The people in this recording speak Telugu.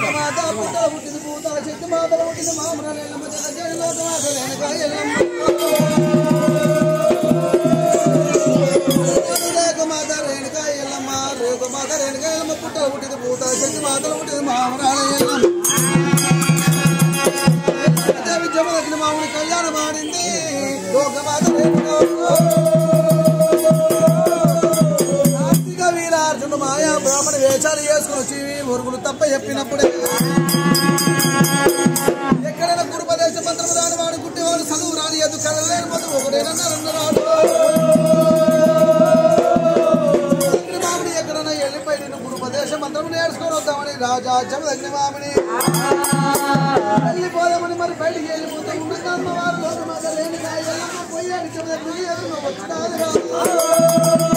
లోకమాత పుట్టల పుట్టింది పూతల చెట్టు మాతల పుట్టింది మామరాలు ఎల్లమ్మ జగజ్జని లోకమాత రేణుకా ఎల్లమ్మ రేఖమాత రేణుకా ఎల్లమ్మ రేఖమాత రేణుకా ఎల్లమ్మ పుట్టల పుట్టింది పూతల చెట్టు మాతల పుట్టింది మామరాలు ఎల్లమ్మ దేవి జమదగ్ని మామూలు కళ్యాణం ఆడింది లోకమాత రేణుకా కార్తీక వీరార్జును మాయా బ్రాహ్మణ వేషాలు వేసుకుని వచ్చి మురుగులు తప్ప చెప్పినప్పుడే ఎక్కడైనా గురుపదేశ మంత్రము రాని వాడు గుట్టేవాడు చదువు రాని ఎదు కదలేని మొదలు ఒకటేనన్నారన్నారు మామిడి ఎక్కడైనా వెళ్ళిపోయి నేను గురుపదేశ మంత్రము నేర్చుకొని వద్దామని రాజా జమదగ్ని మామిడి వెళ్ళిపోదామని మరి బయటికి వెళ్ళిపోతే ఉండగా అమ్మవారు లోకమాత లేని ఎల్లమ్మ పోయాడు జమదగ్ని ఎదురు వచ్చినాది రాదు